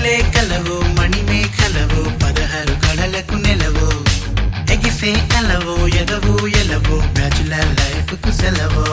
కదిలే కలవో మణిమేఖలవో పదహారు కళలకు నెలవో ఎగిసే కలవో ఎదవో ఎలవో బ్యాచులర్ లైఫ్ కు సెలవో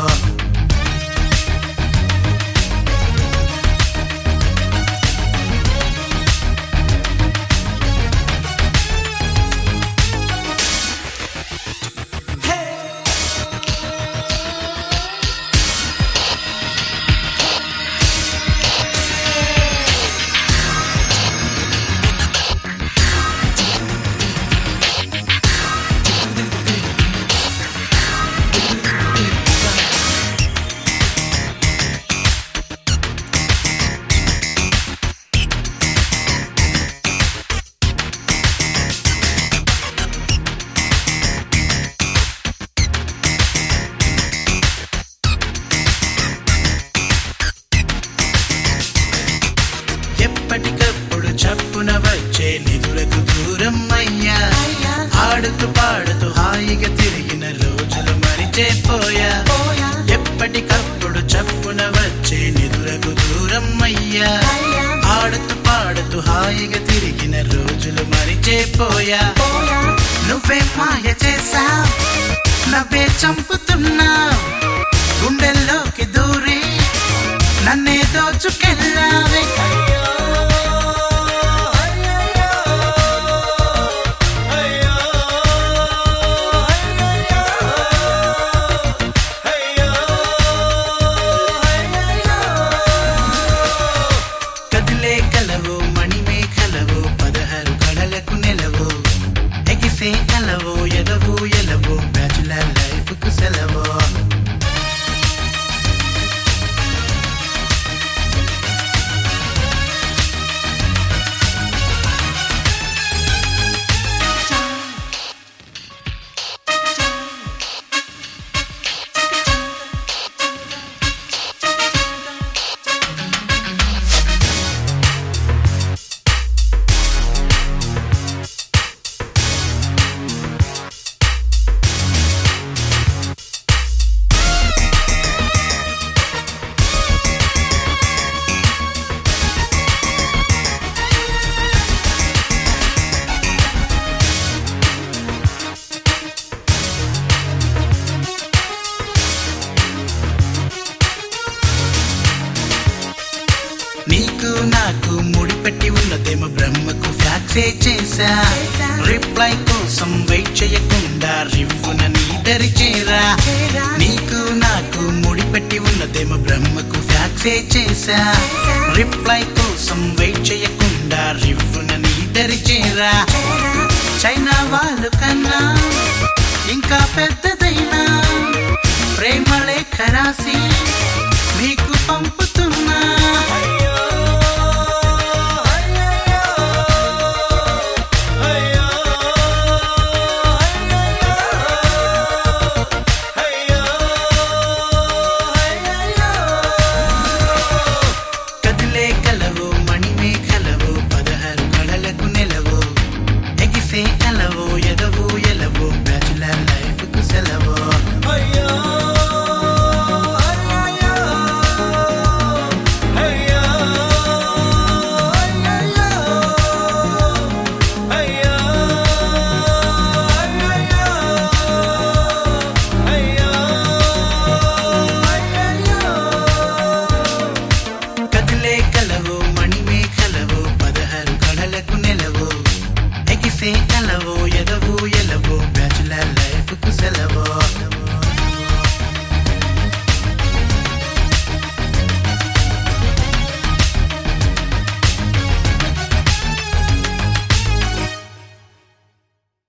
ఎప్పటికప్పుడు చప్పున వచ్చే నిధులకు దూరం అయ్యా ఆడుతూ పాడుతూ హాయిగా తిరిగిన రోజులు మరిచే పోయా ఎప్పటికప్పుడు చప్పున వచ్చే నిధులకు దూరం అయ్యా ఆడుతూ పాడుతూ హాయిగా తిరిగిన రోజులు మరిచే పోయా నువ్వే మాయ చేసావు నవ్వే చంపుతున్నావు గుండెల్లోకి దూరి నన్నే దోచుకెళ్ళావే కదిలే కలవో మణిమేఖలవో పదహారు కళలకు నెలవో ఎగిసే కలవో ఎదవో ఎలవో బ్యాచులర్ లైఫ్ కు సెలవో నీకు నాకు ముడిపెట్టి ఉన్నదేమో బ్రహ్మకు ఫ్యాక్సే చేశా రిప్లై కోసం వెయిట్ చేయకుండా రివ్వున నీ దరి చేరా నీకు నాకు ముడిపెట్టి ఉన్నదేమో బ్రహ్మకు ఫ్యాక్సే చేశా రిప్లై కోసం వెయిట్ చేయకుండా రివ్వున నీ దరి చేరా చైనా వాళ్ళు కన్నా ఇంకా పెద్దదైనా ప్రేమ లేఖ రాసి